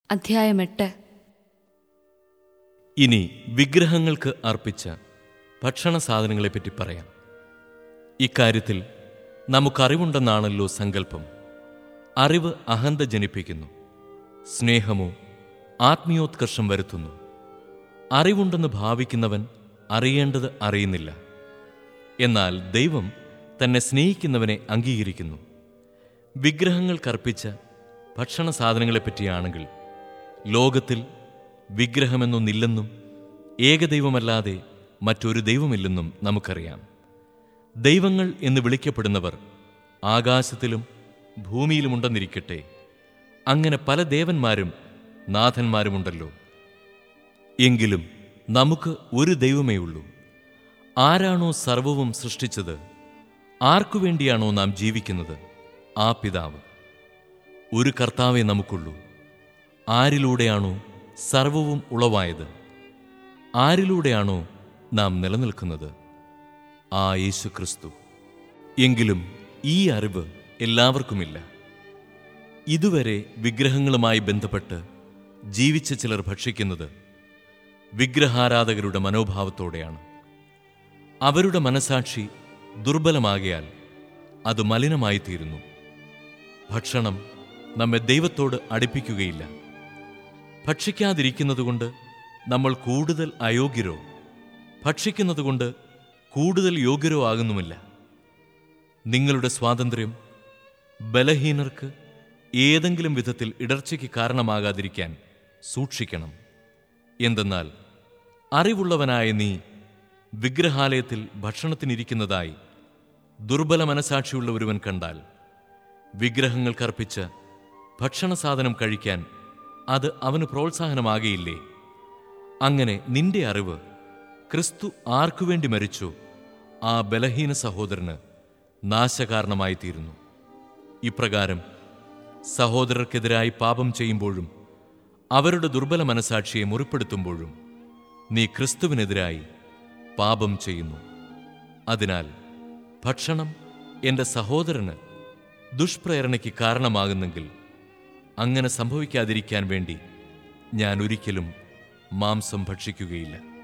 അധ്യായം എട്ട് ഇനി വിഗ്രഹങ്ങൾക്ക് അർപ്പിച്ച ഭക്ഷണ സാധനങ്ങളെപ്പറ്റി പറയാം ഇക്കാര്യത്തിൽ നമുക്കറിവുണ്ടെന്നാണല്ലോ സങ്കല്പം അറിവ് അഹന്ത ജനിപ്പിക്കുന്നു സ്നേഹമോ ആത്മീയോത്കർഷം വരുത്തുന്നു അറിവുണ്ടെന്ന് ഭാവിക്കുന്നവൻ അറിയേണ്ടത് അറിയുന്നില്ല എന്നാൽ ദൈവം തന്നെ സ്നേഹിക്കുന്നവനെ അംഗീകരിക്കുന്നു വിഗ്രഹങ്ങൾക്കർപ്പിച്ച ഭക്ഷണ സാധനങ്ങളെപ്പറ്റിയാണെങ്കിൽ ലോകത്തിൽ വിഗ്രഹമെന്നൊന്നില്ലെന്നും ഏകദൈവമല്ലാതെ മറ്റൊരു ദൈവമില്ലെന്നും നമുക്കറിയാം ദൈവങ്ങൾ എന്ന് വിളിക്കപ്പെടുന്നവർ ആകാശത്തിലും ഭൂമിയിലുമുണ്ടെന്നിരിക്കട്ടെ അങ്ങനെ പല ദേവന്മാരും നാഥന്മാരുമുണ്ടല്ലോ എങ്കിലും നമുക്ക് ഒരു ദൈവമേ ഉള്ളൂ ആരാണോ സർവവും സൃഷ്ടിച്ചത് ആർക്കു വേണ്ടിയാണോ നാം ജീവിക്കുന്നത് ആ പിതാവ് ഒരു കർത്താവേ നമുക്കുള്ളൂ ആരിലൂടെയാണോ സർവവും ഉളവായത് ആരിലൂടെയാണോ നാം നിലനിൽക്കുന്നത് ആ യേശു ക്രിസ്തു എങ്കിലും ഈ അറിവ് എല്ലാവർക്കുമില്ല ഇതുവരെ വിഗ്രഹങ്ങളുമായി ബന്ധപ്പെട്ട് ജീവിച്ച ചിലർ ഭക്ഷിക്കുന്നത് വിഗ്രഹാരാധകരുടെ മനോഭാവത്തോടെയാണ് അവരുടെ മനസാക്ഷി ദുർബലമാകയാൽ അത് മലിനമായിത്തീരുന്നു ഭക്ഷണം നമ്മെ ദൈവത്തോട് അടുപ്പിക്കുകയില്ല ഭക്ഷിക്കാതിരിക്കുന്നതുകൊണ്ട് നമ്മൾ കൂടുതൽ അയോഗ്യരോ ഭക്ഷിക്കുന്നതുകൊണ്ട് കൂടുതൽ യോഗ്യരോ ആകുന്നുമില്ല നിങ്ങളുടെ സ്വാതന്ത്ര്യം ബലഹീനർക്ക് ഏതെങ്കിലും വിധത്തിൽ ഇടർച്ചയ്ക്ക് കാരണമാകാതിരിക്കാൻ സൂക്ഷിക്കണം എന്തെന്നാൽ അറിവുള്ളവനായ നീ വിഗ്രഹാലയത്തിൽ ഭക്ഷണത്തിനിരിക്കുന്നതായി ദുർബല മനസാക്ഷിയുള്ള ഒരുവൻ കണ്ടാൽ വിഗ്രഹങ്ങൾക്കർപ്പിച്ച് ഭക്ഷണ സാധനം കഴിക്കാൻ അത് അവന് പ്രോത്സാഹനമാകയില്ലേ അങ്ങനെ നിന്റെ അറിവ് ക്രിസ്തു ആർക്കുവേണ്ടി മരിച്ചോ ആ ബലഹീന സഹോദരന് നാശകാരണമായി തീരുന്നു ഇപ്രകാരം സഹോദരർക്കെതിരായി പാപം ചെയ്യുമ്പോഴും അവരുടെ ദുർബല മനസാക്ഷിയെ മുറിപ്പെടുത്തുമ്പോഴും നീ ക്രിസ്തുവിനെതിരായി പാപം ചെയ്യുന്നു അതിനാൽ ഭക്ഷണം എൻ്റെ സഹോദരന് ദുഷ്പ്രേരണയ്ക്ക് കാരണമാകുന്നെങ്കിൽ അങ്ങനെ സംഭവിക്കാതിരിക്കാൻ വേണ്ടി ഞാൻ ഒരിക്കലും മാംസം ഭക്ഷിക്കുകയില്ല